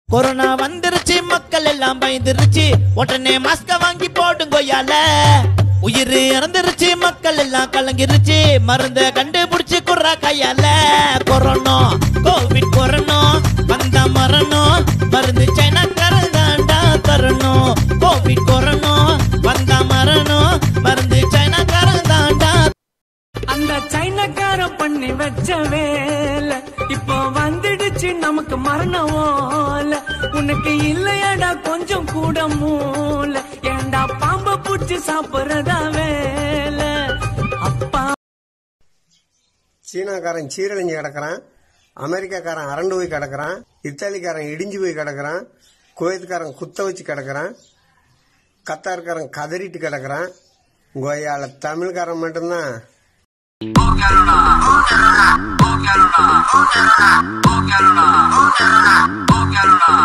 Corona வந்துருச்சு மக்கள் எல்லாம் பயந்துருச்சு உடனே மாஸ்க வாங்கி போடுங்கோயால உயிர் இறந்துருச்சு மக்கள் எல்லாம் கலங்கிருச்சு மருந்த கண்டுபிடிச்சு குர்ரா கையால கொரோனா கோவிட் கொரோனா வந்த மரணம் மருந்து சைனாக்காரன் தாண்டா தரணும் கோவிட் கொரோனா வந்த மரணம் மருந்து சைனாக்காரன் தாண்டா அந்த சைனக்காரன் பண்ணி வச்ச வேலை இப்போ வந்துடுச்சு நமக்கு மரணம் ஓல உனக்கு இல்லையாடா கொஞ்சம் கூட மூல ஏண்டா பாம்ப பூச்சி சாப்பிடுறதா வேலை அப்பா சீனாக்காரன் சீரழிஞ்சு கிடக்குறான் அமெரிக்காக்காரன் அரண்டு போய் கிடக்குறான் இத்தாலிக்காரன் இடிஞ்சு போய் கிடக்குறான் குவைத்துக்காரன் குத்த வச்சு கிடக்குறான் கத்தார்காரன் கதறிட்டு கிடக்குறான் கோயால தமிழ்காரன் மட்டும்தான் Oh, Carolina. Oh, Carolina. Oh, Carolina. Oh, Carolina.